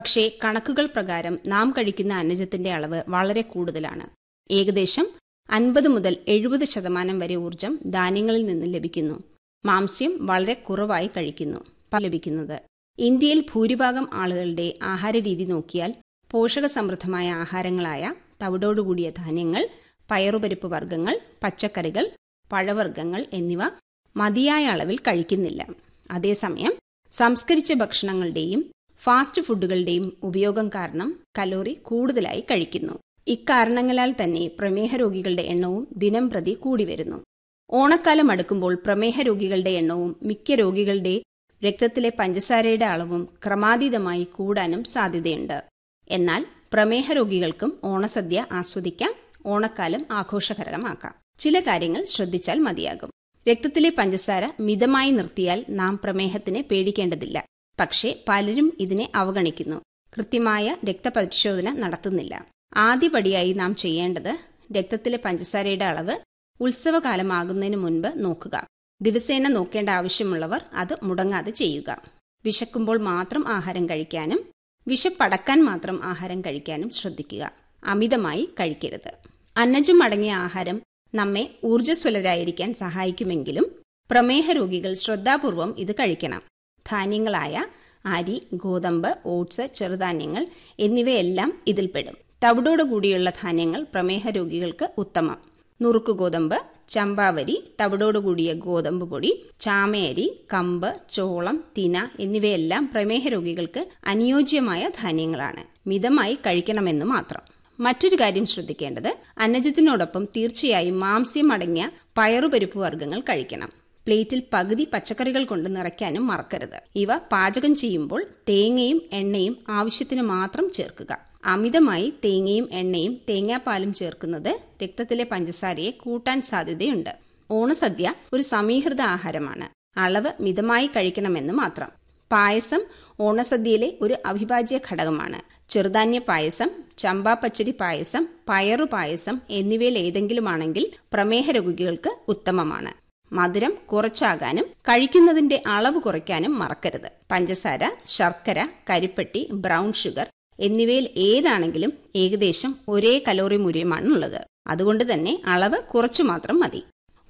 പക്ഷേ കണക്കുകൾ പ്രകാരം നാം കഴിക്കുന്ന അന്നജത്തിന്റെ അളവ് വളരെ കൂടുതലാണ് ഏകദേശം അൻപത് മുതൽ എഴുപത് ശതമാനം വരെ ഊർജം ധാന്യങ്ങളിൽ നിന്ന് ലഭിക്കുന്നു മാംസ്യം വളരെ കുറവായി കഴിക്കുന്നു ലഭിക്കുന്നത് ഇന്ത്യയിൽ ഭൂരിഭാഗം ആളുകളുടെ ആഹാരരീതി നോക്കിയാൽ പോഷകസമൃദ്ധമായ ആഹാരങ്ങളായ തവിടോടുകൂടിയ ധാന്യങ്ങൾ പയറുപരിപ്പ് വർഗ്ഗങ്ങൾ പച്ചക്കറികൾ പഴവർഗ്ഗങ്ങൾ എന്നിവ മതിയായ അളവിൽ കഴിക്കുന്നില്ല അതേസമയം സംസ്കരിച്ച ഭക്ഷണങ്ങളുടെയും ഫാസ്റ്റ് ഫുഡുകളുടെയും ഉപയോഗം കാരണം കലോറി കൂടുതലായി കഴിക്കുന്നു ഇക്കാരണങ്ങളാൽ തന്നെ പ്രമേഹ രോഗികളുടെ എണ്ണവും ദിനം പ്രതി കൂടി വരുന്നു ഓണക്കാലം അടുക്കുമ്പോൾ പ്രമേഹ രോഗികളുടെ എണ്ണവും മിക്ക രോഗികളുടെ രക്തത്തിലെ പഞ്ചസാരയുടെ അളവും ക്രമാതീതമായി കൂടാനും സാധ്യതയുണ്ട് എന്നാൽ പ്രമേഹ രോഗികൾക്കും ഓണസദ്യ ആസ്വദിക്കാം ഓണക്കാലം ആഘോഷകരമാക്കാം ചില കാര്യങ്ങൾ ശ്രദ്ധിച്ചാൽ മതിയാകും രക്തത്തിലെ പഞ്ചസാര മിതമായി നിർത്തിയാൽ നാം പ്രമേഹത്തിനെ പേടിക്കേണ്ടതില്ല പക്ഷേ പലരും ഇതിനെ അവഗണിക്കുന്നു കൃത്യമായ രക്തപരിശോധന നടത്തുന്നില്ല ആദ്യപടിയായി നാം ചെയ്യേണ്ടത് രക്തത്തിലെ പഞ്ചസാരയുടെ അളവ് ഉത്സവകാലമാകുന്നതിന് മുൻപ് നോക്കുക ദിവസേന നോക്കേണ്ട ആവശ്യമുള്ളവർ അത് മുടങ്ങാതെ ചെയ്യുക വിശക്കുമ്പോൾ മാത്രം ആഹാരം കഴിക്കാനും വിശപ്പടക്കാൻ മാത്രം ആഹാരം കഴിക്കാനും ശ്രദ്ധിക്കുക അമിതമായി കഴിക്കരുത് അന്നജം അടങ്ങിയ ആഹാരം നമ്മെ ഊർജ്ജസ്വലരായിരിക്കാൻ സഹായിക്കുമെങ്കിലും പ്രമേഹ രോഗികൾ ശ്രദ്ധാപൂർവം ഇത് കഴിക്കണം ധാന്യങ്ങളായ അരി ഗോതമ്പ് ഓട്സ് ചെറുധാന്യങ്ങൾ എന്നിവയെല്ലാം ഇതിൽപ്പെടും തവിടോട് കൂടിയുള്ള ധാന്യങ്ങൾ പ്രമേഹ രോഗികൾക്ക് ഉത്തമം നുറുക്കു ഗോതമ്പ് ചമ്പാവരി തവിടോടുകൂടിയ ഗോതമ്പ് പൊടി ചാമയരി കമ്പ് ചോളം തിന എന്നിവയെല്ലാം പ്രമേഹ രോഗികൾക്ക് അനുയോജ്യമായ ധാന്യങ്ങളാണ് മിതമായി കഴിക്കണമെന്ന് മാത്രം മറ്റൊരു കാര്യം ശ്രദ്ധിക്കേണ്ടത് അന്നജത്തിനോടൊപ്പം തീർച്ചയായും മാംസ്യം അടങ്ങിയ പയറുപരിപ്പ് വർഗ്ഗങ്ങൾ കഴിക്കണം പ്ലേറ്റിൽ പകുതി പച്ചക്കറികൾ കൊണ്ട് നിറയ്ക്കാനും മറക്കരുത് ഇവ പാചകം ചെയ്യുമ്പോൾ തേങ്ങയും എണ്ണയും ആവശ്യത്തിന് മാത്രം ചേർക്കുക അമിതമായി തേങ്ങയും എണ്ണയും തേങ്ങാപ്പാലും ചേർക്കുന്നത് രക്തത്തിലെ പഞ്ചസാരയെ കൂട്ടാൻ സാധ്യതയുണ്ട് ഓണസദ്യ ഒരു സമീകൃത ആഹാരമാണ് അളവ് മിതമായി കഴിക്കണമെന്ന് മാത്രം പായസം ഓണസദ്യയിലെ ഒരു അവിഭാജ്യ ഘടകമാണ് ചെറുധാന്യ പായസം ചമ്പാ പച്ചരി പായസം പയറു പായസം എന്നിവയിൽ ഏതെങ്കിലുമാണെങ്കിൽ പ്രമേഹ രോഗികൾക്ക് ഉത്തമമാണ് മധുരം കുറച്ചാകാനും കഴിക്കുന്നതിന്റെ അളവ് കുറയ്ക്കാനും മറക്കരുത് പഞ്ചസാര ശർക്കര കരിപ്പെട്ടി ബ്രൗൺ ഷുഗർ എന്നിവയിൽ ഏതാണെങ്കിലും ഏകദേശം ഒരേ കലോറി മൂല്യമാണുള്ളത് അതുകൊണ്ട് തന്നെ അളവ് കുറച്ചു മാത്രം മതി